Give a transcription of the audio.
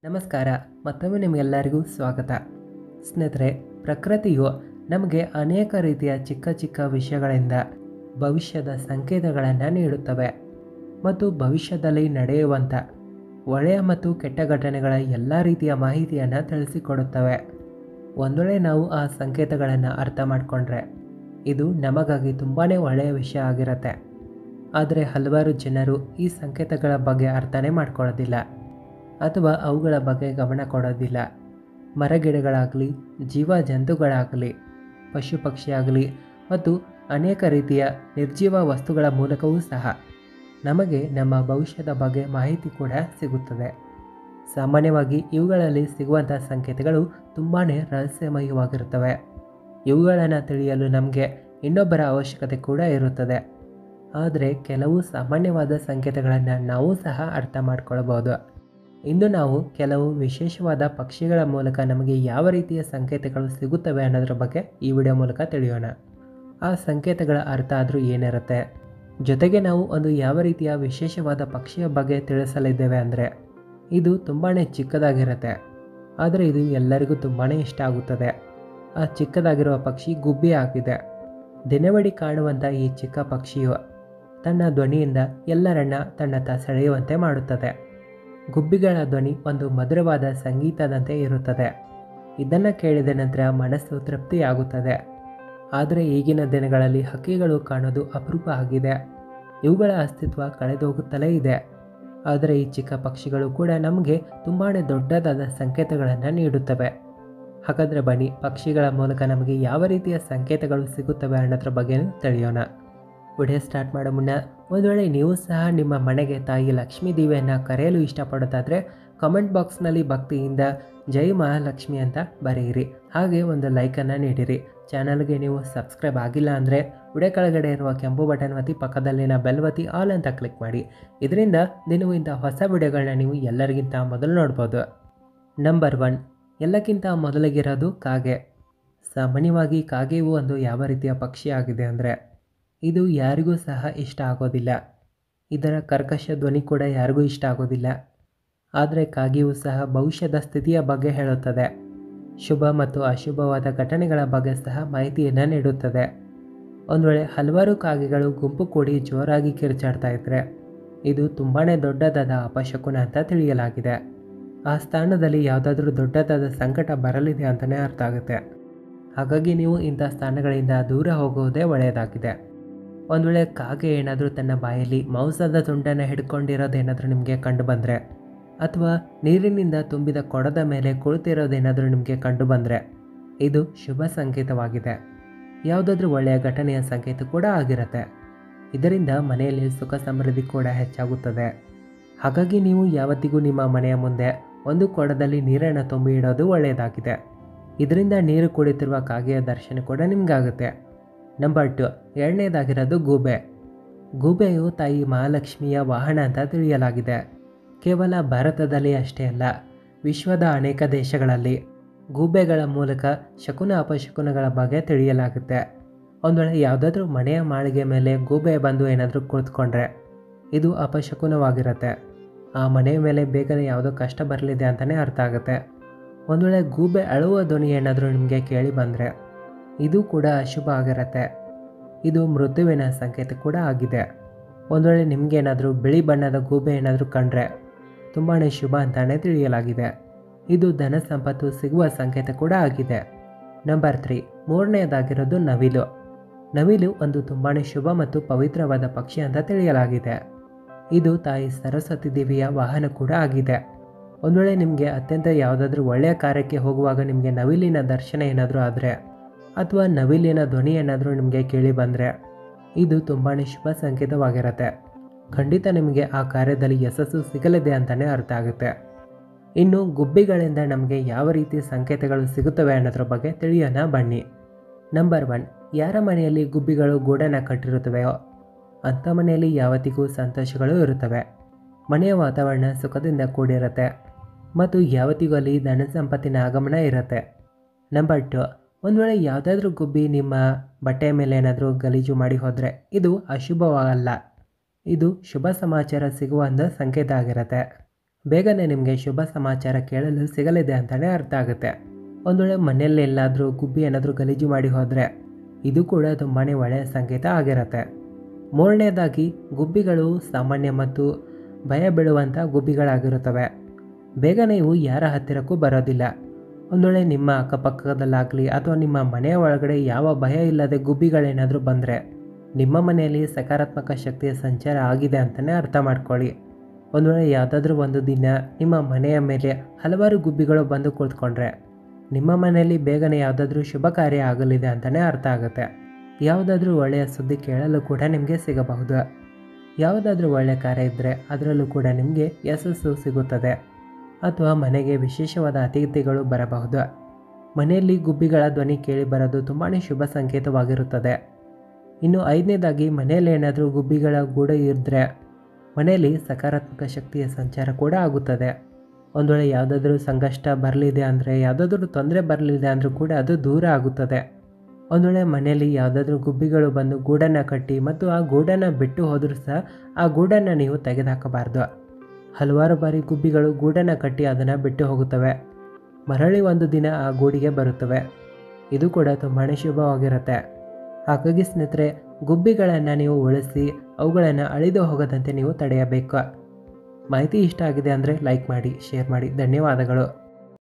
ನಮಸ್ಕಾರ ಮತ್ತೊಮ್ಮೆ ನಿಮಗೆಲ್ಲರಿಗೂ ಸ್ವಾಗತ ಸ್ನೇಹಿತರೆ ಪ್ರಕೃತಿಯು ನಮಗೆ ಅನೇಕ ರೀತಿಯ ಚಿಕ್ಕ ಚಿಕ್ಕ ವಿಷಯಗಳಿಂದ ಭವಿಷ್ಯದ ಸಂಕೇತಗಳನ್ನು ನೀಡುತ್ತವೆ ಮತ್ತು ಭವಿಷ್ಯದಲ್ಲಿ ನಡೆಯುವಂಥ ಒಳ್ಳೆಯ ಮತ್ತು ಕೆಟ್ಟ ಘಟನೆಗಳ ಎಲ್ಲ ರೀತಿಯ ಮಾಹಿತಿಯನ್ನು ತಿಳಿಸಿಕೊಡುತ್ತವೆ ಒಂದು ವೇಳೆ ನಾವು ಆ ಸಂಕೇತಗಳನ್ನು ಅರ್ಥ ಮಾಡಿಕೊಂಡ್ರೆ ಇದು ನಮಗಾಗಿ ತುಂಬಾ ಒಳ್ಳೆಯ ವಿಷಯ ಆಗಿರುತ್ತೆ ಆದರೆ ಹಲವಾರು ಜನರು ಈ ಸಂಕೇತಗಳ ಬಗ್ಗೆ ಅರ್ಥನೇ ಮಾಡ್ಕೊಳ್ಳೋದಿಲ್ಲ ಅಥವಾ ಅವುಗಳ ಬಗ್ಗೆ ಗಮನ ಕೊಡೋದಿಲ್ಲ ಮರಗಿಡಗಳಾಗಲಿ ಜೀವ ಜಂತುಗಳಾಗಲಿ ಪಶು ಪಕ್ಷಿ ಆಗಲಿ ಮತ್ತು ಅನೇಕ ರೀತಿಯ ನಿರ್ಜೀವ ವಸ್ತುಗಳ ಮೂಲಕವೂ ಸಹ ನಮಗೆ ನಮ್ಮ ಭವಿಷ್ಯದ ಬಗ್ಗೆ ಮಾಹಿತಿ ಕೂಡ ಸಿಗುತ್ತದೆ ಸಾಮಾನ್ಯವಾಗಿ ಇವುಗಳಲ್ಲಿ ಸಿಗುವಂಥ ಸಂಕೇತಗಳು ತುಂಬಾ ರಹಸ್ಯಮಯವಾಗಿರುತ್ತವೆ ಇವುಗಳನ್ನು ತಿಳಿಯಲು ನಮಗೆ ಇನ್ನೊಬ್ಬರ ಅವಶ್ಯಕತೆ ಕೂಡ ಇರುತ್ತದೆ ಆದರೆ ಕೆಲವು ಸಾಮಾನ್ಯವಾದ ಸಂಕೇತಗಳನ್ನು ನಾವು ಸಹ ಅರ್ಥ ಮಾಡ್ಕೊಳ್ಬೋದು ಇಂದು ನಾವು ಕೆಲವು ವಿಶೇಷವಾದ ಪಕ್ಷಿಗಳ ಮೂಲಕ ನಮಗೆ ಯಾವ ರೀತಿಯ ಸಂಕೇತಗಳು ಸಿಗುತ್ತವೆ ಅನ್ನೋದ್ರ ಬಗ್ಗೆ ಈ ವಿಡಿಯೋ ಮೂಲಕ ತಿಳಿಯೋಣ ಆ ಸಂಕೇತಗಳ ಅರ್ಥ ಆದರೂ ಏನಿರುತ್ತೆ ಜೊತೆಗೆ ನಾವು ಒಂದು ಯಾವ ರೀತಿಯ ವಿಶೇಷವಾದ ಪಕ್ಷಿಯ ಬಗ್ಗೆ ತಿಳಿಸಲಿದ್ದೇವೆ ಅಂದರೆ ಇದು ತುಂಬಾ ಚಿಕ್ಕದಾಗಿರುತ್ತೆ ಆದರೆ ಇದು ಎಲ್ಲರಿಗೂ ತುಂಬಾ ಇಷ್ಟ ಆಗುತ್ತದೆ ಆ ಚಿಕ್ಕದಾಗಿರುವ ಪಕ್ಷಿ ಗುಬ್ಬಿ ಆಗಿದೆ ದಿನವಿಡೀ ಕಾಣುವಂಥ ಈ ಚಿಕ್ಕ ಪಕ್ಷಿಯು ತನ್ನ ಧ್ವನಿಯಿಂದ ಎಲ್ಲರನ್ನ ತನ್ನತ್ತ ಸೆಳೆಯುವಂತೆ ಮಾಡುತ್ತದೆ ಗುಬ್ಬಿಗಳ ಧ್ವನಿ ಒಂದು ಮಧುರವಾದ ಸಂಗೀತದಂತೆ ಇರುತ್ತದೆ ಇದನ್ನು ಕೇಳಿದ ನಂತರ ಮನಸ್ಸು ತೃಪ್ತಿಯಾಗುತ್ತದೆ ಆದರೆ ಈಗಿನ ದಿನಗಳಲ್ಲಿ ಹಕ್ಕಿಗಳು ಕಾಣೋದು ಅಪರೂಪ ಆಗಿದೆ ಇವುಗಳ ಅಸ್ತಿತ್ವ ಕಳೆದೋಗುತ್ತಲೇ ಇದೆ ಆದರೆ ಈ ಚಿಕ್ಕ ಪಕ್ಷಿಗಳು ಕೂಡ ನಮಗೆ ತುಂಬಾ ದೊಡ್ಡದಾದ ಸಂಕೇತಗಳನ್ನು ನೀಡುತ್ತವೆ ಹಾಗಾದರೆ ಬನ್ನಿ ಪಕ್ಷಿಗಳ ಮೂಲಕ ನಮಗೆ ಯಾವ ರೀತಿಯ ಸಂಕೇತಗಳು ಸಿಗುತ್ತವೆ ಅನ್ನೋದ್ರ ಬಗ್ಗೆ ತಿಳಿಯೋಣ ವಿಡಿಯೋ ಸ್ಟಾರ್ಟ್ ಮಾಡೋ ಮುನ್ನ ಒಂದು ವೇಳೆ ನೀವು ಸಹ ನಿಮ್ಮ ಮನೆಗೆ ತಾಯಿ ಲಕ್ಷ್ಮೀ ದೇವಿಯನ್ನು ಕರೆಯಲು ಇಷ್ಟಪಡೋದಾದರೆ ಕಮೆಂಟ್ ಬಾಕ್ಸ್ನಲ್ಲಿ ಭಕ್ತಿಯಿಂದ ಜೈ ಮಹಾಲಕ್ಷ್ಮಿ ಅಂತ ಬರೆಯಿರಿ ಹಾಗೆ ಒಂದು ಲೈಕನ್ನು ನೀಡಿರಿ ಚಾನಲ್ಗೆ ನೀವು ಸಬ್ಸ್ಕ್ರೈಬ್ ಆಗಿಲ್ಲ ಅಂದರೆ ವಿಡಿಯೋ ಕೆಳಗಡೆ ಇರುವ ಕೆಂಪು ಬಟನ್ ಒತ್ತಿ ಪಕ್ಕದಲ್ಲಿನ ಬೆಲ್ ಒತ್ತಿ ಆಲ್ ಅಂತ ಕ್ಲಿಕ್ ಮಾಡಿ ಇದರಿಂದ ದಿನವೂ ಇಂಥ ಹೊಸ ವಿಡಿಯೋಗಳನ್ನ ನೀವು ಎಲ್ಲರಿಗಿಂತ ಮೊದಲು ನೋಡ್ಬೋದು ನಂಬರ್ ಒನ್ ಎಲ್ಲಕ್ಕಿಂತ ಮೊದಲಿಗಿರೋದು ಕಾಗೆ ಸಾಮಾನ್ಯವಾಗಿ ಕಾಗೆಯು ಒಂದು ಯಾವ ರೀತಿಯ ಪಕ್ಷಿ ಆಗಿದೆ ಅಂದರೆ ಇದು ಯಾರಿಗೂ ಸಹ ಇಷ್ಟ ಆಗೋದಿಲ್ಲ ಇದರ ಕರ್ಕಶ ಧ್ವನಿ ಕೂಡ ಯಾರಿಗೂ ಇಷ್ಟ ಆಗೋದಿಲ್ಲ ಆದರೆ ಕಾಗೆಯು ಸಹ ಭವಿಷ್ಯದ ಸ್ಥಿತಿಯ ಬಗ್ಗೆ ಹೇಳುತ್ತದೆ ಶುಭ ಮತ್ತು ಅಶುಭವಾದ ಘಟನೆಗಳ ಬಗ್ಗೆ ಸಹ ಮಾಹಿತಿಯನ್ನು ನೀಡುತ್ತದೆ ಒಂದು ವೇಳೆ ಹಲವಾರು ಕಾಗೆಗಳು ಗುಂಪು ಕೂಡಿ ಜೋರಾಗಿ ಕಿರ್ಚಾಡ್ತಾ ಇದ್ದರೆ ಇದು ತುಂಬಾ ದೊಡ್ಡದಾದ ಅಪಶಕುನ ಅಂತ ತಿಳಿಯಲಾಗಿದೆ ಆ ಸ್ಥಾನದಲ್ಲಿ ಯಾವುದಾದ್ರೂ ದೊಡ್ಡದಾದ ಸಂಕಟ ಬರಲಿದೆ ಅಂತಲೇ ಅರ್ಥ ಆಗುತ್ತೆ ಹಾಗಾಗಿ ನೀವು ಇಂಥ ಸ್ಥಾನಗಳಿಂದ ದೂರ ಹೋಗುವುದೇ ಒಳ್ಳೆಯದಾಗಿದೆ ಒಂದು ವೇಳೆ ಕಾಗೆ ಏನಾದರೂ ತನ್ನ ಬಾಯಲ್ಲಿ ಮಾಂಸದ ತುಂಡನ್ನು ಹಿಡ್ಕೊಂಡಿರೋದೇನಾದರೂ ನಿಮಗೆ ಕಂಡು ಬಂದರೆ ಅಥವಾ ನೀರಿನಿಂದ ತುಂಬಿದ ಕೊಡದ ಮೇಲೆ ಕುಳಿತಿರೋದೇನಾದರೂ ನಿಮಗೆ ಕಂಡು ಬಂದರೆ ಇದು ಶುಭ ಸಂಕೇತವಾಗಿದೆ ಯಾವುದಾದ್ರೂ ಒಳ್ಳೆಯ ಘಟನೆಯ ಸಂಕೇತ ಕೂಡ ಆಗಿರುತ್ತೆ ಇದರಿಂದ ಮನೆಯಲ್ಲಿ ಸುಖ ಸಮೃದ್ಧಿ ಕೂಡ ಹೆಚ್ಚಾಗುತ್ತದೆ ಹಾಗಾಗಿ ನೀವು ಯಾವತ್ತಿಗೂ ನಿಮ್ಮ ಮನೆಯ ಮುಂದೆ ಒಂದು ಕೊಡದಲ್ಲಿ ನೀರನ್ನು ತುಂಬಿ ಇಡೋದು ಒಳ್ಳೆಯದಾಗಿದೆ ಇದರಿಂದ ನೀರು ಕುಡಿತಿರುವ ಕಾಗೆಯ ದರ್ಶನ ಕೂಡ ನಿಮಗಾಗುತ್ತೆ ನಂಬರ್ ಟು ಎರಡನೇದಾಗಿರೋದು ಗೂಬೆ ಗೂಬೆಯು ತಾಯಿ ಮಹಾಲಕ್ಷ್ಮಿಯ ವಾಹನ ಅಂತ ತಿಳಿಯಲಾಗಿದೆ ಕೇವಲ ಭಾರತದಲ್ಲಿ ಅಷ್ಟೇ ಅಲ್ಲ ವಿಶ್ವದ ಅನೇಕ ದೇಶಗಳಲ್ಲಿ ಗೂಬೆಗಳ ಮೂಲಕ ಶಕುನ ಅಪಶಕುನಗಳ ಬಗ್ಗೆ ತಿಳಿಯಲಾಗುತ್ತೆ ಒಂದು ವೇಳೆ ಯಾವುದಾದ್ರೂ ಮನೆಯ ಮಾಳಿಗೆ ಮೇಲೆ ಗೂಬೆ ಬಂದು ಏನಾದರೂ ಕುಳಿತುಕೊಂಡ್ರೆ ಇದು ಅಪಶಕುನವಾಗಿರುತ್ತೆ ಆ ಮನೆಯ ಮೇಲೆ ಬೇಗನೆ ಯಾವುದೋ ಕಷ್ಟ ಬರಲಿದೆ ಅಂತಲೇ ಅರ್ಥ ಆಗುತ್ತೆ ಒಂದು ವೇಳೆ ಗೂಬೆ ಅಳುವ ಧ್ವನಿ ಏನಾದರೂ ನಿಮಗೆ ಕೇಳಿ ಬಂದರೆ ಇದು ಕೂಡ ಅಶುಭ ಆಗಿರುತ್ತೆ ಇದು ಮೃತ್ಯುವಿನ ಸಂಕೇತ ಕೂಡ ಆಗಿದೆ ಒಂದು ವೇಳೆ ನಿಮಗೇನಾದರೂ ಬಿಳಿ ಬಣ್ಣದ ಗೂಬೆ ಏನಾದರೂ ಕಂಡ್ರೆ ತುಂಬಾ ಶುಭ ಅಂತಲೇ ತಿಳಿಯಲಾಗಿದೆ ಇದು ಧನ ಸಂಪತ್ತು ಸಿಗುವ ಸಂಕೇತ ಕೂಡ ಆಗಿದೆ ನಂಬರ್ ತ್ರೀ ಮೂರನೆಯದಾಗಿರೋದು ನವಿಲು ನವಿಲು ಒಂದು ತುಂಬಾ ಶುಭ ಮತ್ತು ಪವಿತ್ರವಾದ ಪಕ್ಷಿ ಅಂತ ತಿಳಿಯಲಾಗಿದೆ ಇದು ತಾಯಿ ಸರಸ್ವತಿ ದೇವಿಯ ವಾಹನ ಕೂಡ ಆಗಿದೆ ಒಂದು ವೇಳೆ ನಿಮಗೆ ಅತ್ಯಂತ ಯಾವುದಾದ್ರೂ ಒಳ್ಳೆಯ ಕಾರ್ಯಕ್ಕೆ ಹೋಗುವಾಗ ನಿಮಗೆ ನವಿಲಿನ ದರ್ಶನ ಏನಾದರೂ ಆದರೆ ಅಥವಾ ನವಿಲಿನ ಧ್ವನಿ ಏನಾದರೂ ನಿಮಗೆ ಕೇಳಿ ಬಂದರೆ ಇದು ತುಂಬಾ ಶುಭ ಸಂಕೇತವಾಗಿರುತ್ತೆ ಖಂಡಿತ ನಿಮಗೆ ಆ ಕಾರ್ಯದಲ್ಲಿ ಯಶಸ್ಸು ಸಿಗಲಿದೆ ಅಂತಲೇ ಅರ್ಥ ಆಗುತ್ತೆ ಇನ್ನು ಗುಬ್ಬಿಗಳಿಂದ ನಮಗೆ ಯಾವ ರೀತಿಯ ಸಂಕೇತಗಳು ಸಿಗುತ್ತವೆ ಅನ್ನೋದ್ರ ಬಗ್ಗೆ ತಿಳಿಯೋಣ ಬನ್ನಿ ನಂಬರ್ ಒನ್ ಯಾರ ಮನೆಯಲ್ಲಿ ಗುಬ್ಬಿಗಳು ಗೂಡನ್ನು ಕಟ್ಟಿರುತ್ತವೆಯೋ ಅಂಥ ಮನೆಯಲ್ಲಿ ಯಾವತ್ತಿಗೂ ಸಂತೋಷಗಳು ಇರುತ್ತವೆ ಮನೆಯ ವಾತಾವರಣ ಸುಖದಿಂದ ಕೂಡಿರುತ್ತೆ ಮತ್ತು ಯಾವತ್ತಿಗೂ ಅಲ್ಲಿ ಧನ ಸಂಪತ್ತಿನ ಆಗಮನ ಇರುತ್ತೆ ನಂಬರ್ ಟು ಒಂದು ವೇಳೆ ಯಾವುದಾದ್ರೂ ಗುಬ್ಬಿ ನಿಮ್ಮ ಬಟ್ಟೆಯ ಮೇಲೆ ಏನಾದರೂ ಗಲೀಜು ಮಾಡಿ ಹೋದರೆ ಇದು ಅಶುಭವಲ್ಲ ಇದು ಶುಭ ಸಮಾಚಾರ ಸಿಗುವ ಒಂದು ಸಂಕೇತ ಆಗಿರುತ್ತೆ ಬೇಗನೆ ನಿಮಗೆ ಶುಭ ಸಮಾಚಾರ ಕೇಳಲು ಸಿಗಲಿದೆ ಅಂತಲೇ ಅರ್ಥ ಆಗುತ್ತೆ ಒಂದು ವೇಳೆ ಮನೆಯಲ್ಲಿ ಎಲ್ಲಾದರೂ ಗುಬ್ಬಿ ಏನಾದರೂ ಗಲೀಜು ಮಾಡಿ ಹೋದರೆ ಇದು ಕೂಡ ತುಂಬಾ ಒಳ್ಳೆಯ ಸಂಕೇತ ಆಗಿರುತ್ತೆ ಮೂರನೇದಾಗಿ ಗುಬ್ಬಿಗಳು ಸಾಮಾನ್ಯ ಮತ್ತು ಭಯ ಬೀಳುವಂಥ ಗುಬ್ಬಿಗಳಾಗಿರುತ್ತವೆ ಬೇಗನೆ ಇವು ಯಾರ ಹತ್ತಿರಕ್ಕೂ ಬರೋದಿಲ್ಲ ಒಂದು ವೇಳೆ ನಿಮ್ಮ ಅಕ್ಕಪಕ್ಕದಲ್ಲಾಗಲಿ ಅಥವಾ ನಿಮ್ಮ ಮನೆಯ ಒಳಗಡೆ ಯಾವ ಭಯ ಇಲ್ಲದೆ ಗುಬ್ಬಿಗಳೇನಾದರೂ ಬಂದರೆ ನಿಮ್ಮ ಮನೆಯಲ್ಲಿ ಸಕಾರಾತ್ಮಕ ಶಕ್ತಿಯ ಸಂಚಾರ ಆಗಿದೆ ಅಂತಲೇ ಅರ್ಥ ಮಾಡ್ಕೊಳ್ಳಿ ಒಂದು ವೇಳೆ ಯಾವುದಾದ್ರೂ ಒಂದು ದಿನ ನಿಮ್ಮ ಮನೆಯ ಮೇಲೆ ಹಲವಾರು ಗುಬ್ಬಿಗಳು ಬಂದು ಕುಳಿತುಕೊಂಡ್ರೆ ನಿಮ್ಮ ಮನೆಯಲ್ಲಿ ಬೇಗನೆ ಯಾವುದಾದ್ರೂ ಶುಭ ಕಾರ್ಯ ಆಗಲಿದೆ ಅಂತಲೇ ಅರ್ಥ ಆಗುತ್ತೆ ಯಾವುದಾದ್ರೂ ಒಳ್ಳೆಯ ಸುದ್ದಿ ಕೇಳಲು ಕೂಡ ನಿಮಗೆ ಸಿಗಬಹುದು ಯಾವುದಾದ್ರೂ ಒಳ್ಳೆಯ ಕಾರ್ಯ ಇದ್ದರೆ ಅದರಲ್ಲೂ ಕೂಡ ನಿಮಗೆ ಯಶಸ್ಸು ಸಿಗುತ್ತದೆ ಅಥವಾ ಮನೆಗೆ ವಿಶೇಷವಾದ ಅತಿಥಿಗಳು ಬರಬಹುದು ಮನೆಯಲ್ಲಿ ಗುಬ್ಬಿಗಳ ಧ್ವನಿ ಕೇಳಿ ಬರೋದು ತುಂಬಾ ಶುಭ ಸಂಕೇತವಾಗಿರುತ್ತದೆ ಇನ್ನು ಐದನೇದಾಗಿ ಮನೆಯಲ್ಲಿ ಏನಾದರೂ ಗುಬ್ಬಿಗಳ ಗೂಡು ಇದ್ದರೆ ಮನೆಯಲ್ಲಿ ಸಕಾರಾತ್ಮಕ ಶಕ್ತಿಯ ಸಂಚಾರ ಕೂಡ ಆಗುತ್ತದೆ ಒಂದು ವೇಳೆ ಯಾವುದಾದ್ರೂ ಸಂಕಷ್ಟ ಬರಲಿದೆ ಅಂದರೆ ಯಾವುದಾದ್ರೂ ತೊಂದರೆ ಬರಲಿದೆ ಅಂದರೂ ಕೂಡ ಅದು ದೂರ ಆಗುತ್ತದೆ ಒಂದು ವೇಳೆ ಮನೆಯಲ್ಲಿ ಯಾವುದಾದ್ರೂ ಗುಬ್ಬಿಗಳು ಬಂದು ಗೂಡನ್ನು ಕಟ್ಟಿ ಮತ್ತು ಆ ಗೂಡನ್ನು ಬಿಟ್ಟು ಹೋದರೂ ಸಹ ಆ ಗೂಡನ್ನು ನೀವು ತೆಗೆದುಹಾಕಬಾರ್ದು ಹಲವಾರು ಬಾರಿ ಗುಬ್ಬಿಗಳು ಗೂಡನ್ನು ಕಟ್ಟಿ ಅದನ್ನು ಬಿಟ್ಟು ಹೋಗುತ್ತವೆ ಮರಳಿ ಒಂದು ದಿನ ಆ ಗೂಡಿಗೆ ಬರುತ್ತವೆ ಇದು ಕೂಡ ತುಂಬಾ ಶುಭವಾಗಿರುತ್ತೆ ಹಾಗಾಗಿ ಸ್ನೇಹಿತರೆ ಗುಬ್ಬಿಗಳನ್ನು ನೀವು ಉಳಿಸಿ ಅವುಗಳನ್ನು ಅಳಿದು ಹೋಗದಂತೆ ನೀವು ತಡೆಯಬೇಕು ಮಾಹಿತಿ ಇಷ್ಟ ಆಗಿದೆ ಅಂದರೆ ಲೈಕ್ ಮಾಡಿ ಶೇರ್ ಮಾಡಿ ಧನ್ಯವಾದಗಳು